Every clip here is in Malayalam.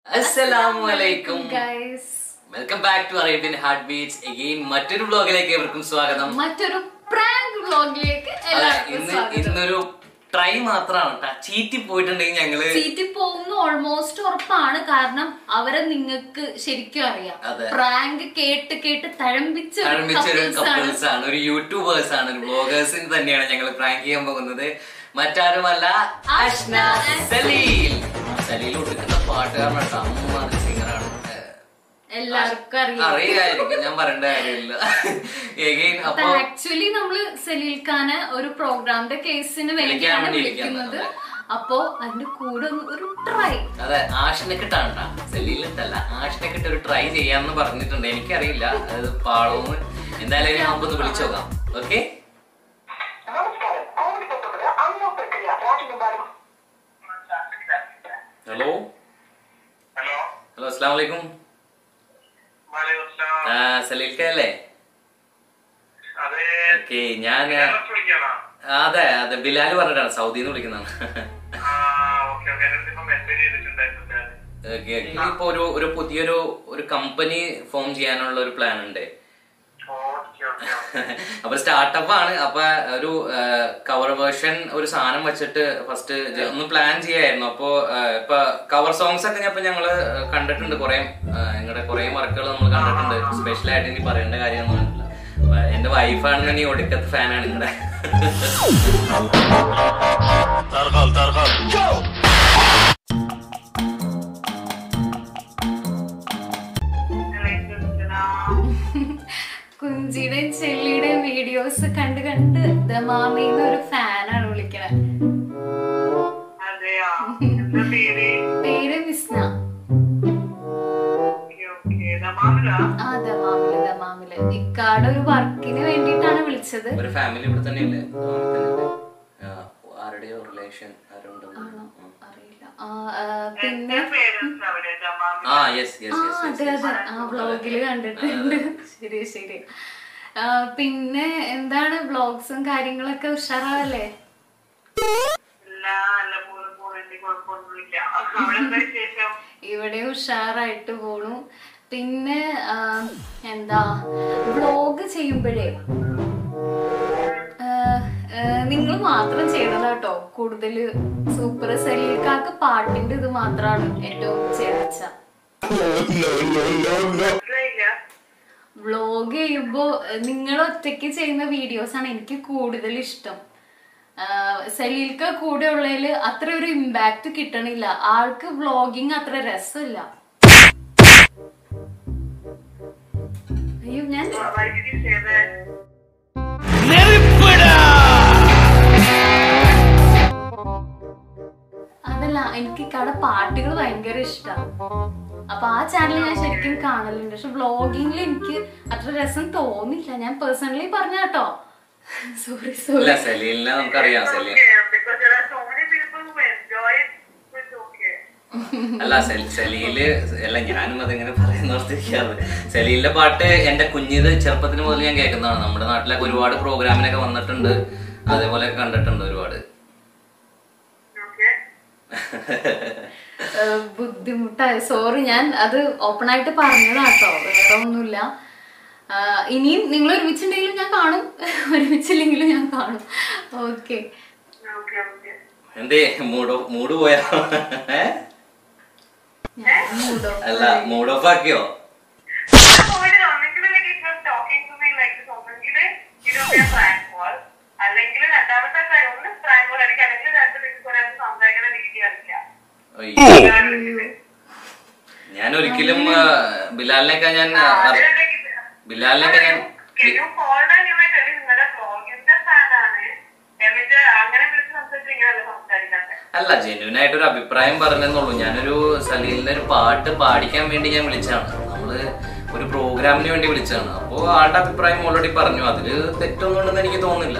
അസ്സലാമു അലൈക്കും guys welcome back to Arabian heart beats again മറ്റൊരു വ്ലോഗിലേക്ക് ഏവർക്കും സ്വാഗതം മറ്റൊരു പ്രാങ്ക് വ്ലോഗിലേക്ക് അതെ എല്ലാവർക്കും ഇന്ന് സ്വാഗതം ഇന്നൊരു ട്രൈ മാത്രമാണ് ട്ടാ. ചീറ്റി പോയിട്ടുണ്ടെങ്കിൽ ഞങ്ങള് സീറ്റിൽ പോകുന്ന ഓൾമോസ്റ്റ് ഉറപ്പാണ് കാരണം അവരെ നിങ്ങൾക്ക് ശരിക്കും അറിയാം അതെ. പ്രാങ്ക് കേട്ട് കേട്ട് തഴമ്പിച്ച ഒരു ആരംഭിച്ച ഒരു couples ആണ്. കപ്പിൾസ് ആണ് ഒരു യൂട്യൂബേഴ്സ് ആണ് ഒരു ബ്ലോഗേഴ്സിന് തന്നെയാണ് ഞങ്ങൾ പ്രാങ്ക് ചെയ്യാൻ പോകുന്നത് മറ്റാരുമല്ല അഷ്ന സലീൽ സലീൽ ഒടുക്കുന്ന പാട്ടുകാരനാണ് ട്ടോ. അമ്മ സിംഗറാണ് എല്ലാവർക്കും അറിയാം അറിയായിരിക്കും ഞാൻ പറയേണ്ട കാര്യമില്ല എഗെയിൻ അപ്പൊ ആക്ച്വലി നമ്മള് സലീൽ ഖാനെ ഒരു പ്രോഗ്രാമിന്റെ കേസിന് വിളിക്കാൻ വേണ്ടിയാണ് വേണ്ടി വിളിക്കുന്നത് ഇരിക്കുന്നത്. അപ്പോ അതിന്റെ കൂടെ ഒന്ന് ഒരു ട്രൈ അതെ ആഷിനെക്കിട്ടാണ് സെല്ലിലിട്ടല്ല ആഷിനെക്കിട്ട് ഒരു ട്രൈ ചെയ്യാന്ന് പറഞ്ഞിട്ടുണ്ട് എനിക്കറിയില്ല അത് പാളോന്ന് എന്തായാലും നമുക്കൊന്ന് വിളിച്ചു നോക്കാം ഓക്കെ നമസ്കാരം കോവിഡ് അമ്മ പ്രക്രിയ രാജകുമാരം ഹലോ ഹലോ ഹലോ അസ്സാം വലൈക്കും വലൈക്കും സലാം. സലീൽക്കല്ലേ അതെ ഓക്കെ ഞാൻ കേരളത്തിൽ വിളിക്കാണോ? അതെ അതെ ബിലാൽ പറഞ്ഞിട്ടാണ് സൗദിന്ന് വിളിക്കുന്നതാണ് ആ, ഓക്കേ, ഓക്കേ. എൻ്റെ അടുത്ത് ഇപ്പൊ മെസ്സേജ് ചെയ്തിട്ടുണ്ടായിരുന്നു ബിലാൽ. ഓക്കെ ഇപ്പൊ ഒരു ഒരു പുതിയൊരു ഒരു കമ്പനി ഫോം ചെയ്യാനുള്ള ഒരു പ്ലാൻ ഉണ്ട് ഓക്കേ, ഓക്കേ, ഓക്കേ. അപ്പൊ സ്റ്റാർട്ടപ്പ് ആണ് അപ്പൊ ഒരു കവർ വേർഷൻ ഒരു സാധനം വെച്ചിട്ട് ഫസ്റ്റ് ഒന്ന് പ്ലാൻ ചെയ്യായിരുന്നു അപ്പൊ ആ, ഇപ്പൊ കവർ സോങ്സ് ഒക്കെ ഇപ്പൊ ഞങ്ങള് കണ്ടിട്ടുണ്ട് കുറെ നിങ്ങളുടെ കുറെ വർക്കുകൾ നമ്മൾ കണ്ടിട്ടുണ്ട് സ്പെഷ്യൽ ആയിട്ട് ഇനി പറയേണ്ട കാര്യമൊന്നും വേണ്ടില്ല അപ്പൊ എന്റെ വൈഫാണെന്ന് നീ ഒടുക്കത്തെ ഫാനാണ് നിങ്ങളുടെ വലൈക്കും സലാം. കുഞ്ചിയുടെയും ചെല്ലിയുടെയും വീഡിയോസ് കണ്ട് കണ്ട് ദമാമിന്ന് ഒരു ഫാനാണ് വിളിക്കണേ അതെയോ? എന്താ പേര്? പേര് മിസ്ന ഓക്കേ, ഓക്കേ. ദമാമിലാ? ആ ദമാമില് ദമാമില് ഇക്കാടെ ഒരു വർക്കിന് വേണ്ടിയിട്ടാണ് വിളിച്ചത് ഒരു ഫാമിലി ഇവിടെ തന്നെയല്ലേ അവിടെ തന്നെയല്ലേ? ആ, ആരുടെയോ റിലേഷൻ ആരുണ്ടെന്ന് ആണോ അറിയില്ല ആ, ആ, പിന്നെ എൻ്റെ parents അവിടെ ദമാമിൽ. ആ യെസ് ആ യെസ് അതെ യെസ് അതെ ആ വ്ളോഗില് കണ്ടിട്ടുണ്ട് ശരി ശരി ആ, പിന്നെ എന്താണ് വ്ളോഗ്സും കാര്യങ്ങളൊക്കെ ഉഷാറാവല്ലേ ഇല്ല, നല്ല പോലെ പോണെന്റെ കുഴപ്പമൊന്നുമില്ല. അവിടെ എന്താ വിശേഷം? ഇവിടെ ഉഷാറായിട്ട് പോണു പിന്നെ ആ, എന്താ വ്ളോഗ് ചെയ്യുമ്പോഴേ നിങ്ങൾ മാത്രം ചെയ്യണതാട്ടോ കൂടുതൽ സൂപ്പർ സലീൽക്കാക്ക് പാട്ടിന്റെ ഇത് മാത്രമാണ് ഏറ്റവും ചേർച്ച മനസ്സിലായില്ല? വ്ളോഗ് ചെയ്യുമ്പോ നിങ്ങൾ ഒറ്റയ്ക്ക് ചെയ്യുന്ന വീഡിയോസ് ആണ് എനിക്ക് കൂടുതൽ ഇഷ്ടം ആഹ് സലീൽക്ക കൂടെ ഉള്ളതിൽ അത്ര ഒരു ഇമ്പാക്ട് കിട്ടണില്ല ആൾക്ക് വ്ളോഗിങ് അത്ര രസമില്ല അയ്യോ ഞാൻ വൈദ്യുതി ചെയ്തേ അതല്ല എനിക്ക് കട പാട്ടുകൾ ഭയങ്കര ഇഷ്ടമാണ് അപ്പൊ ആ ചാനൽ ഞാൻ ശരിക്കും കാണലുണ്ട് പക്ഷെ വ്ളോഗിങ്ങിൽ എനിക്ക് അത്ര രസം തോന്നില്ല ഞാൻ പേഴ്സണലി പറഞ്ഞ കേട്ടോ സോറി സോറി ഇല്ല സലീലിനെ നമുക്കറിയാം Saleel Okay, because there are so many people who enjoy it. It's okay. അല്ല സെൽ- സലീല് അല്ല ഞാനും അതിങ്ങനെ പറയുന്നോർത്തിരിക്കാറ് സലീലിന്റെ പാട്ട് എന്റെ കുഞ്ഞിത് ചെറുപ്പത്തിന് മുതൽ ഞാൻ കേൾക്കുന്നതാണ് നമ്മുടെ നാട്ടിലൊക്കെ ഒരുപാട് പ്രോഗ്രാമിനൊക്കെ വന്നിട്ടുണ്ട് അതേപോലെ കണ്ടിട്ടുണ്ട് ഒരുപാട് Okay. ബുദ്ധിമുട്ടായി സോറി ഞാൻ അത് ഓപ്പൺ ആയിട്ട് പറഞ്ഞതാട്ടോ വേറെ ഒന്നുമില്ല ആ, ഇനിയും നിങ്ങൾ ഒരുമിച്ചുണ്ടെങ്കിലും ഞാൻ കാണും ഒരുമിച്ചില്ലെങ്കിലും ഞാൻ കാണും ഓക്കെ Okay, okay. എന്തേ മൂഡ് മൂഡ് പോയാ ഏ? അല്ല മൂഡ് ഓഫ് ആക്കിയോ COVID ഒന്നെങ്കില് like if you're talking to me like this, ഒന്നെങ്കില് it will be a prank call. അല്ലെങ്കില് രണ്ടാമത്തെ കാര്യം ഒന്ന് prank call ആയിരിക്കും. അല്ലെങ്കിൽ രണ്ട് മിനിറ്റ് ഒരാൾ സംസാരിക്കുന്ന രീതി ആയിരിക്കാം. അയ്യോ. അതാണ് വിളിച്ചത്. ഞാൻ ഒരിക്കലും ആ, ബിലാലിനെയൊക്കെ ഞാൻ ആ, ആ, അറി- അതിനിടയ്ക്ക് ബിലാലിനെയൊക്കെ ഞാൻ Can you call and you might tell me നിങ്ങളുടെ vlogന്റെ fan ആണ്. എന്നിട്ട് അങ്ങനെ വിളിച്ച് സംസാരിച്ച് ഇങ്ങനെയല്ല സംസാരിക്കാത്തെ. അല്ല ജെന്യൂൻ ആയിട്ട് ഒരു അഭിപ്രായം പറഞ്ഞെന്നുള്ളൂ ഞാനൊരു സലീലിന്റെ ഒരു പാട്ട് പാടിക്കാൻ വേണ്ടി ഞാൻ വിളിച്ചതാണ് നമ്മള് ഒരു പ്രോഗ്രാമിന് വേണ്ടി വിളിച്ചതാണ് അപ്പോ ആളുടെ അഭിപ്രായം ഓൾറെഡി പറഞ്ഞു അതില് തെറ്റൊന്നും ഉണ്ടെന്ന് എനിക്ക് തോന്നുന്നില്ല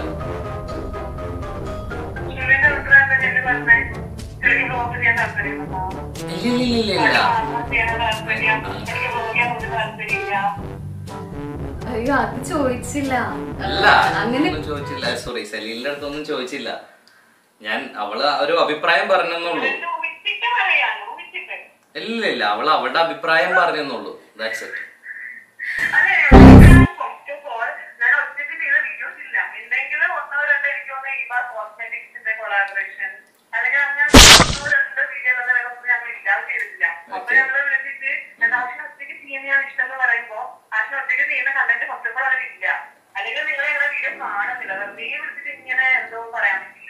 ഷിനുവിന്റെ അഭിപ്രായം എന്താ ഞാൻ പറഞ്ഞേ? എനിക്ക് vlog ചെയ്യാൻ താല്പര്യമുണ്ടോ? ഇല്ല ഇല്ല ഇല്ല ഇല്ല vlog ചെയ്യാൻ താല്പര്യം. എനിക്ക് vlog ചെയ്യാൻ ഒരു താല്പര്യമില്ല. അയ്യോ അത് ചോദിച്ചില്ല അല്ല അങ്ങനെ ഒന്നും ചോദിച്ചില്ല സോറി സലീലിന്റെ അടുത്തൊന്നും ചോദിച്ചില്ല ഞാൻ അവള് ഒരു അഭിപ്രായം പറഞ്ഞെന്നുള്ളൂ ഇത് ഊഹിച്ചിട്ട് പറയാം, ഊഹിച്ചിട്ട്. ഇല്ല ഇല്ല അവൾ അവളുടെ അഭിപ്രായം പറഞ്ഞെന്നുള്ളൂ ദാറ്റ്സ് ഇറ്റ് അതെ ഞാൻ ഫസ്റ്റ് ഓഫ് ഓൾ ഞാൻ ഒറ്റയ്ക്ക് ചെയ്ത വീഡിയോസ് ഇല്ല എന്തെങ്കിലും ഒന്നോ രണ്ടോ എനിക്ക് തോന്നുന്നു ഈ ബാർ കോസ്മെറ്റിക്സിന്റെ കൊളാബറേഷൻ അല്ലെങ്കിൽ അങ്ങനെ ഒന്നോ രണ്ടോ വീഡിയോ ഒന്നും ഞങ്ങൾ ഇല്ലാതെ ചെയ്തിട്ടില്ല അപ്പൊ Okay. ഞങ്ങള് വിളിച്ചിട്ട് ആശിന് ഒറ്റയ്ക്ക് ചെയ്യുന്നതാണ് ഇഷ്ടം എന്ന് പറയുമ്പോ ആശിന് ഒറ്റയ്ക്ക് ചെയ്യുന്ന കണ്ടന്റ് ഫസ്റ്റ് ഓഫ് ഓൾ അതിലില്ല അല്ലെങ്കിൽ നിങ്ങൾ ഞങ്ങളുടെ വീഡിയോ കാണുന്നില്ല വെറുതെ വിളിച്ചിട്ട് ഇങ്ങനെ എന്തോ പറയാൻ പറ്റില്ല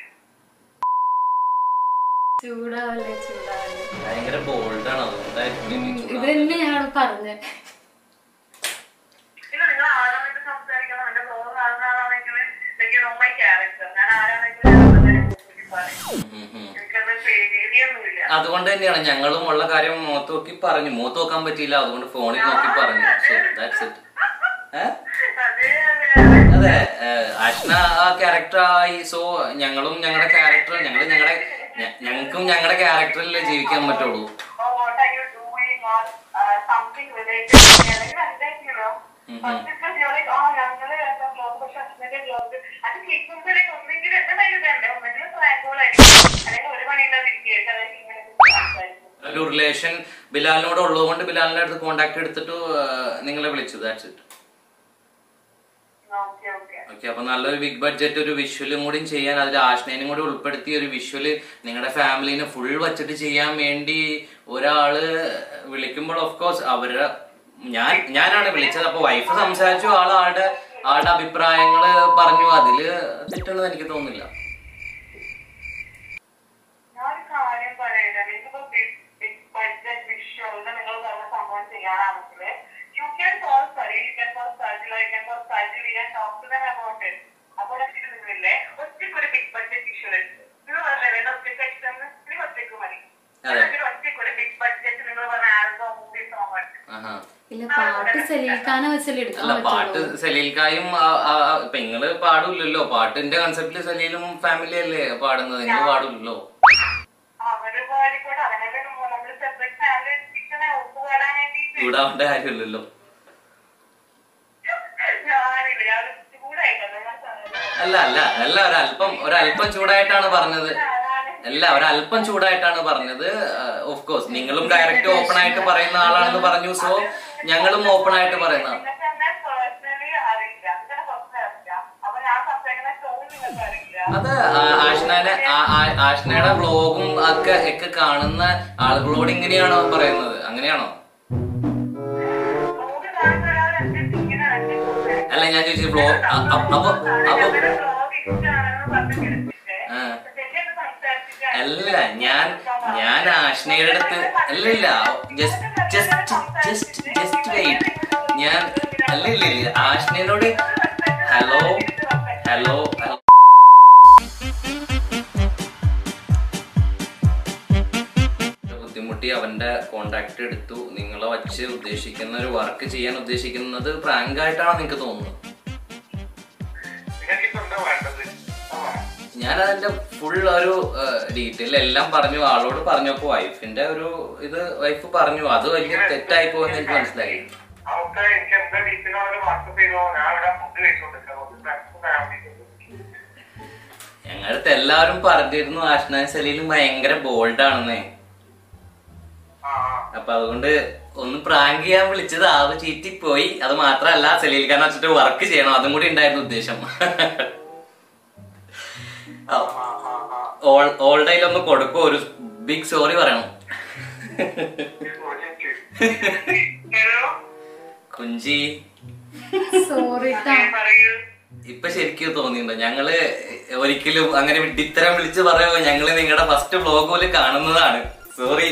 ചൂടാവല്ലേ ചൂടാവല്ലേ ഭയങ്കര ബോൾഡാണ് അതുകൊണ്ടായിരിക്കും ഇനി ഇത് ചൂടാവുന്നത്. തന്നെയാണ് പറഞ്ഞത് പിന്നെ നിങ്ങൾ ആരാണെന്ന് സംസാരിക്കണം എന്റെ ബ്ലോഗ് കാണുന്ന ആളാണെങ്കിൽ എനിക്ക് നോ മൈ ക്യാരക്ടർ ഞാൻ ആരാണെങ്കിലും ഞാൻ വളരെ കൂടുതൽ പറയും ഉം, ഉം, ഉം. എനിക്കത് പേടിയൊന്നുമില്ല അതുകൊണ്ട് തന്നെയാണ് ഞങ്ങളും ഉള്ള കാര്യം മുഖത്ത് നോക്കി പറഞ്ഞു മുഖത്ത് നോക്കാൻ പറ്റിയില്ല അതുകൊണ്ട് ഫോണിൽ നോക്കി പറഞ്ഞു സോ ദാറ്റ്സ് ഇറ്റ് ഏഹ് അതെ അതെ അതെ ഏഹ് അഷ്ന ആ ക്യാരക്ടർ ആയി സോ ഞങ്ങളും ഞങ്ങളുടെ ക്യാരക്ടർ ഞങ്ങൾ ഞങ്ങളുടെ ഞ- ഞങ്ങൾക്കും ഞങ്ങളുടെ ക്യാരക്ടറിൽ ജീവിക്കാൻ പറ്റുള്ളൂ or what are you doing or uh, something related അല്ലെങ്കിൽ എന്താ you know first because you're like oh ഞങ്ങള് എന്താ vlog പക്ഷെ ഹസ്ബൻഡ് vlog അത് കേൾക്കുമ്പോഴേക്ക് ഒന്നെങ്കിൽ എന്റെ കയ്യിൽ തന്നെ ഒന്നെങ്കിൽ പ്രാങ്കോളായിരിക്കും അല്ലെങ്കിൽ ഒരു പണിയില്ലാതെ ഇരിക്കുകയായിരിക്കും അതായത് ഇങ്ങനെ സംസാരിക്കും ഒരു റിലേഷൻ ബിലാലിനോട് ഉള്ളതുകൊണ്ട് ബിലാലിന്റെ അടുത്ത് കോണ്ടാക്ട് എടുത്തിട്ട് ഏഹ് നിങ്ങളെ വിളിച്ചു that's it okay okay okay അപ്പൊ നല്ലൊരു ബിഗ് ബഡ്ജറ്റ് ഒരു വിഷ്വലും കൂടി ചെയ്യാൻ അതിൽ ആഷ്നേനും കൂടി ഉൾപ്പെടുത്തി ഒരു വിഷ്വല് നിങ്ങളുടെ ഫാമിലിനെ ഫുൾ വച്ചിട്ട് ചെയ്യാൻ വേണ്ടി ഒരാള് വിളിക്കുമ്പോൾ ഓഫ് കോഴ്സ് അവരുടെ ഞാൻ ഞാനാണ് വിളിച്ചത് അപ്പൊ വൈഫ് സംസാരിച്ചു ആൾ ആളുടെ ആളുടെ അഭിപ്രായങ്ങള് പറഞ്ഞു അതില് തെറ്റുണ്ടെന്ന് എനിക്ക് തോന്നുന്നില്ല ഞാനൊരു കാര്യം പറയട്ടെ നിങ്ങൾക്കിപ്പോ ബഡ്ജറ്റ് വിഷ്വലിന് നിങ്ങൾ പറഞ്ഞ സംഭവം ചെയ്യാനാണെങ്കിൽ you can call Sari you can call Sajila you can call Saji we can talk to them about it അപ്പോൾ നിങ്ങളില്ലേ ഒറ്റയ്ക്ക് ഒരു ബിഗ് ബഡ്ജറ്റ് വിഷ്വൽ നിങ്ങൾ പറഞ്ഞ വേണ്ട ഒറ്റയ്ക്ക് ഇഷ്ടം നിങ്ങൾ ഒറ്റയ്ക്ക് മതി അതെ. ഒരു ഒറ്റയ്ക്ക് ഒരു ബിഗ് ബഡ്ജറ്റ് നിങ്ങൾ പറഞ്ഞ ആൽബം മൂവി സോങ് ആഹാ ഇല്ല പാട്ട് സലീൽക്കാനെ വെച്ചല്ലേ എടുക്കാൻ അല്ല പാട്ട് പറ്റുള്ളൂ സലീൽക്കായും ആ- ആ- ആ- ഇപ്പൊ നിങ്ങള് പാടില്ലല്ലോ പാട്ടിന്റെ കൺസെപ്റ്റില് സലീലും ഫാമിലി അല്ലേ പാടുന്നത് നിങ്ങൾ പാടില്ലല്ലോ അവര് പാടിക്കോട്ടെ അതിനല്ലേ നമ്മൾ സെപ്പറേറ്റ് ഫാമിലി ഇരിക്കണേ ഒപ്പ് പാടാൻ വേണ്ടിയിട്ട് ചൂടാവേണ്ട കാര്യമില്ലല്ലോ ഞാനില്ല ഞാൻ ചൂടായിട്ടല്ല ഞാൻ സാധനം അല്ല അല്ല അല്ല ഒരല്പം ഒരല്പം ചൂടായിട്ടാണ് പറഞ്ഞത് അല്ല ഒരല്പം ചൂടായിട്ടാണ് പറഞ്ഞത് ഓഫ് കോഴ്സ് നിങ്ങളും ഡയറക്റ്റ് ഓപ്പൺ ആയിട്ട് പറയുന്ന ആളാണെന്ന് പറഞ്ഞു സോ ഞങ്ങളും ഓപ്പൺ ആയിട്ട് പറയുന്ന ആൾ. നിങ്ങൾക്ക് എന്നെ പേഴ്സണലി അറിയില്ല നിങ്ങളുടെ ഫസ്റ്റ് അറിയില്ല അപ്പൊ ഞാൻ സംസാരിക്കുന്ന ടോൺ നിങ്ങൾക്ക് അറിയില്ല അത് ആ- ആഷ്നാനെ ആ- ആ- ആഷ്നയുടെ വ്ലോഗും ഒക്കെ ഒക്കെ കാണുന്ന ആളുകളോട് ഇങ്ങനെയാണോ പറയുന്നത് അങ്ങനെയാണോ വ്ലോഗ് കാണുന്ന ഒരാൾ എന്റെ ഇങ്ങനെ എന്നെ സംസാരിക്കും. അല്ല ഞാൻ ചോദിച്ചു വ്ലോഗ് അപ്പൊ അപ്പൊ അവരുടെ വ്ലോഗ് ഇഷ്ടമാണെന്ന് പറഞ്ഞ് കേട്ടിട്ട് ആ. പക്ഷെ എന്നെ സംസാരിച്ചിട്ട് അല്ല ഞാൻ ഞാൻ ആഷ്നയുടെ അടുത്ത് അല്ല ഇല്ല just just just just wait ഞാൻ അല്ല ഇല്ല ഇല്ല ആഷ്നയോട് ഹലോ ഹലോ ഹലോ ബുദ്ധിമുട്ടി അവന്റെ കോണ്ടാക്ട് എടുത്തു നിങ്ങളെ വച്ച് ഉദ്ദേശിക്കുന്ന ഒരു വർക്ക് ചെയ്യാൻ ഉദ്ദേശിക്കുന്നത് പ്രാങ്ക് ആയിട്ടാണോ നിങ്ങൾക്ക് തോന്നുന്നത് നിങ്ങൾക്കിപ്പോ എന്താ വേണ്ടത് ഞാൻ അതിന്റെ ഫുൾ ഒരു ഡീറ്റെയിൽ എല്ലാം പറഞ്ഞു ആളോട് പറഞ്ഞപ്പോ വൈഫിന്റെ ഒരു ഇത് വൈഫ് പറഞ്ഞു അത് വലിയ തെറ്റായി പോയെന്ന് എനിക്ക് മനസ്സിലായി അവർക്ക് എനിക്ക് എന്താ ഡീറ്റെയിൽ അവർ വാട്സപ്പ് ചെയ്തോ ഞാൻ ഇവിടെ ഫുഡ് കഴിച്ചോണ്ടിരിക്കാം ഫാമിലി ഞങ്ങളടുത്ത് എല്ലാവരും പറഞ്ഞിരുന്നു ആഷ്ന സലീലും ഭയങ്കര ബോൾഡ് ആണെന്നേ ആ അപ്പൊ അതുകൊണ്ട് ഒന്ന് പ്രാങ്ക് ചെയ്യാൻ വിളിച്ചത് ആവ് ചീറ്റിപ്പോയി അത് മാത്രല്ല സലീൽ ഖാൻ വെച്ചിട്ട് വർക്ക് ചെയ്യണം അതും കൂടി ഉണ്ടായിരുന്നു ഉദ്ദേശം ഓൾഡയിൽ ഒന്ന് കൊടുക്കോ ഒരു ബിഗ് സോറി പറയണം ഹലോ കുഞ്ചി സോറി പറയൂ ഇപ്പൊ ശരിക്കും തോന്നിയിട്ടുണ്ടോ ഞങ്ങള് ഒരിക്കലും അങ്ങനെ വിഡിത്തരം വിളിച്ച് പറയുമ്പോ ഞങ്ങള് നിങ്ങളുടെ ഫസ്റ്റ് വ്ലോഗ് പോലെ കാണുന്നതാണ് സോറി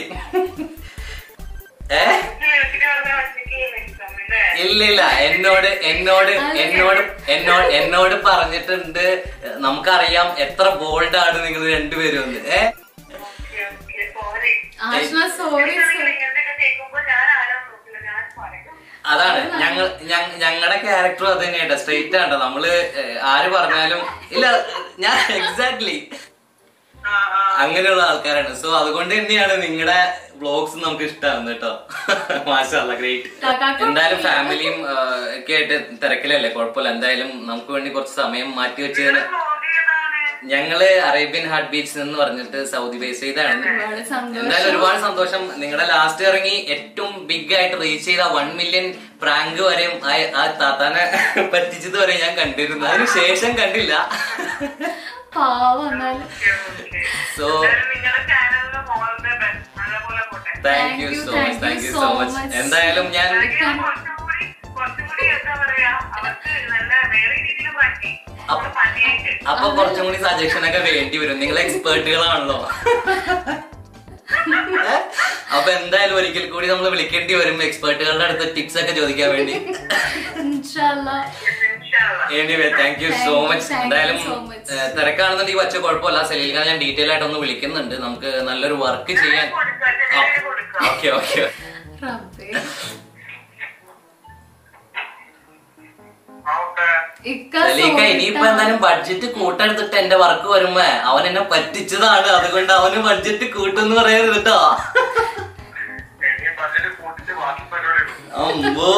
ഏ വിളിച്ചിട്ട് പറഞ്ഞ ഒറ്റയ്ക്ക് ഇഷ്ടം അല്ലേ ഇല്ല ഇല്ല എന്നോട് എന്നോട് എന്നോട് എന്നോട് എന്നോട് പറഞ്ഞിട്ടുണ്ട് നമുക്കറിയാം എത്ര ബോൾഡ് ആണ് നിങ്ങൾ രണ്ടുപേരും എന്ന് ഏ സോറി ആഷ്ന സോറി ഇങ്ങനത്തെ കേൾക്കുമ്പോ ഞാൻ ആരാന്ന് നോക്കില്ല ഞാൻ പറയും അതാണ് ഞങ്ങൾ ഞങ്ങളുടെ ക്യാരക്ടർ അത് തന്നെയാട്ടോ സ്ട്രെയിറ്റ് ആട്ടോ നമ്മള് ഏഹ്, ആര് പറഞ്ഞാലും ഇല്ല ഞാൻ എക്സാക്ട്ലി ആ ആ അങ്ങനെയുള്ള ആൾക്കാരാണ് സോ അതുകൊണ്ട് തന്നെയാണ് നിങ്ങളുടെ വ്ളോഗ്സ് നമുക്ക് ഇഷ്ടമാകുന്നത് കേട്ടോ മാഷല്ല ഗ്രേറ്റ് കാക്കാക്ക് എന്തായാലും ഫാമിലിയും ഒക്കെ ആയിട്ട് തിരക്കിലല്ലേ കുഴപ്പമില്ല എന്തായാലും നമുക്ക് വേണ്ടി കുറച്ച് സമയം മാറ്റി വെച്ചതിന് വ്ലോഗ് ചെയ്താണ് ഞങ്ങള് അറേബ്യൻ ഹാർട്ട് ബീറ്റ്സ് എന്ന് പറഞ്ഞിട്ട് സൗദി ബേസ് ചെയ്താണ് ഒരുപാട് സന്തോഷം എന്തായാലും ഒരുപാട് സന്തോഷം നിങ്ങളുടെ ലാസ്റ്റ് ഇറങ്ങി ഏറ്റവും ബിഗ് ആയിട്ട് റീച്ച് ചെയ്ത വൺ മില്യൺ പ്രാങ്ക് വരെയും ആ- ആ താത്താനെ പറ്റിച്ചത് വരെ ഞാൻ കണ്ടിരുന്നു അതിന് ശേഷം കണ്ടില്ല പാവം എന്നാലും സോ നിങ്ങളുടെ ചാനലിന് മോളുടെ ബെസ്റ്റ് നല്ലപോലെ പോട്ടെ thank you so much thank you so much എന്തായാലും ഞാൻ അല്ലെങ്കിൽ കുറച്ചും കൂടി കുറച്ചും കൂടി എന്താ പറയാ അവർക്ക് നല്ല വേറെ രീതിയിൽ മാറ്റി അപ്പ- പണിയായിട്ട് അപ്പൊ കുറച്ചും കൂടി സജഷൻ ഒക്കെ വേണ്ടി വരും നിങ്ങൾ എക്സ്പേർട്ടുകളാണല്ലോ അപ്പൊ എന്തായാലും ഒരിക്കൽ കൂടി നമ്മൾ വിളിക്കേണ്ടി വരും എക്സ്പേർട്ടുകളുടെ അടുത്ത് ടിപ്സ് ഒക്കെ ചോദിക്കാൻ വേണ്ടി ഇൻഷാല്ലാ ഇൻഷാല്ലാ. Anyway thank you so Thank you, much thank you എന്തായാലും so much. ഏഹ്, തിരക്കാണെന്നുണ്ടെങ്കിൽ വച്ച കുഴപ്പമില്ല സലീൽഖാൻ ഞാൻ ഡീറ്റെയിൽ ആയിട്ട് ഒന്ന് വിളിക്കുന്നുണ്ട് നമുക്ക് നല്ലൊരു വർക്ക് ചെയ്യാൻ കൊടുക്കാം, ചെറിയ കൊടുക്കാം. ഓക്കെ ഓക്കെ റബ്ബേ ഓക്കെ. ഇക്ക സലീഖ sorry ഇനിയിപ്പോ ട്ടാ. എന്തായാലും ബഡ്ജറ്റ് കൂട്ടെടുത്തിട്ട് എന്റെ വർക്ക് വരുമ്പോ അവൻ എന്നെ പറ്റിച്ചതാണ് അതുകൊണ്ട് അവന് ബഡ്ജറ്റ് കൂട്ടെന്ന് പറയരുത് കേട്ടോ ഇനി budget കൂട്ടിച്ച് ബാക്കി പരിപാടി എടുക്കും. അമ്പോ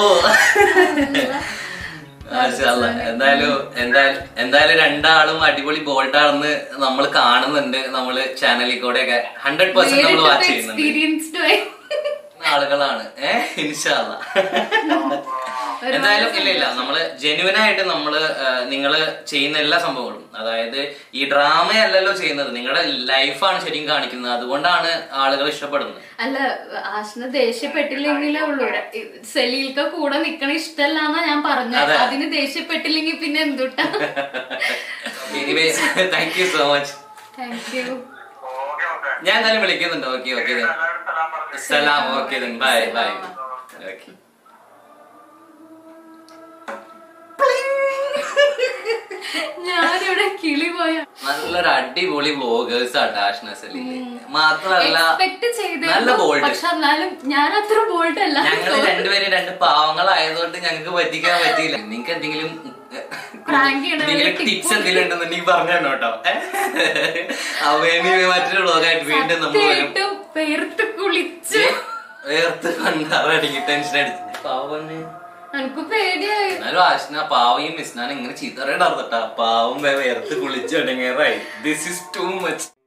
മാഷാഅല്ലാ. എന്തായാലും എന്തായാലും എന്തായാലും രണ്ടാളും അടിപൊളി ബോൾട്ടാണെന്ന് നമ്മൾ കാണുന്നുണ്ട് നമ്മള് ചാനലിൽ കൂടെ ഒക്കെ ഹൺഡ്രഡ് പെർസെന്റ് നമ്മൾ വാച്ച് നേരിട്ട് ചെയ്യുന്നുണ്ട് experienced ആയി. ആളുകളാണ് ഏഹ് ഇൻഷാല്ല എന്തായാലും ഇല്ല ഇല്ല നമ്മള് ജെനുവൻ ആയിട്ട് നമ്മള് ആ, നിങ്ങള് ചെയ്യുന്ന എല്ലാ സംഭവങ്ങളും അതായത് ഈ ഡ്രാമയല്ലല്ലോ ചെയ്യുന്നത് നിങ്ങളുടെ ലൈഫാണ് ശരിക്കും കാണിക്കുന്നത് അതുകൊണ്ടാണ് ആളുകൾ ഇഷ്ടപ്പെടുന്നത് അല്ല ആശന ദേഷ്യപ്പെട്ടില്ലെങ്കിലേ ഉള്ളൂ സലീൽക്ക കൂടെ നിക്കണ ഇഷ്ടല്ലാന്നാ ഞാൻ പറഞ്ഞത് അതെ. അതിന് ദേഷ്യപ്പെട്ടില്ലെങ്കിൽ പിന്നെ എന്തുട്ടാ anyway thank you so much thank you okay, okay. ഞാൻ എന്തായാലും വിളിക്കുന്നുണ്ട് ഓക്കെ ഓക്കെ എല്ലാവരും സലാം പറഞ്ഞു. സലാം ഓക്കെ ബൈ ബൈ ഓക്കെ ഞാനിവിടെ കിളി പോയ നല്ലൊരു അടിപൊളി വ്ലോഗേഴ്സ് ആണ് ആഷ്ന സലീല് മാത്രമല്ല എക്സ്പെക്ട് ചെയ്തേ നല്ല ബോൾഡ് പക്ഷെ എന്നാലും ഞാൻ അത്ര ബോൾഡ് അല്ല ഞങ്ങള് രണ്ടുപേരും രണ്ട് പാവങ്ങളായതുകൊണ്ട് ഞങ്ങൾക്ക് പറ്റിക്കാൻ പറ്റിയില്ല നിങ്ങൾക്ക് എന്തെങ്കിലും Prank ചെയ്യണ എന്തെങ്കിലും വല്ല tip ടിപ്സ് എന്തെങ്കിലും ഉണ്ടെന്നുണ്ടെങ്കിൽ പറഞ്ഞു തന്നോ കേട്ടോ അവനി മറ്റൊരു വ്ലോഗായിട്ട് വീണ്ടും നമ്മൾ വരും സത്യമായിട്ടും പേർത്ത് കുളിച്ച് വേർത്ത് കണ്ടറിഞ്ഞി ടെൻഷൻ അടിച്ച് പാവന്ന് എനിക്ക് പേടിയായി എന്നാലും ആശ്ന പാവയും മിസ്നാൻ ഇങ്ങനെ ചീത്ത അറിയണ്ടാർന്നിട്ടാ പാവം വേർത്ത് കുളിച്ച് അടങ്ങേറായി ദിസ് ഇസ് ടു മച്ച്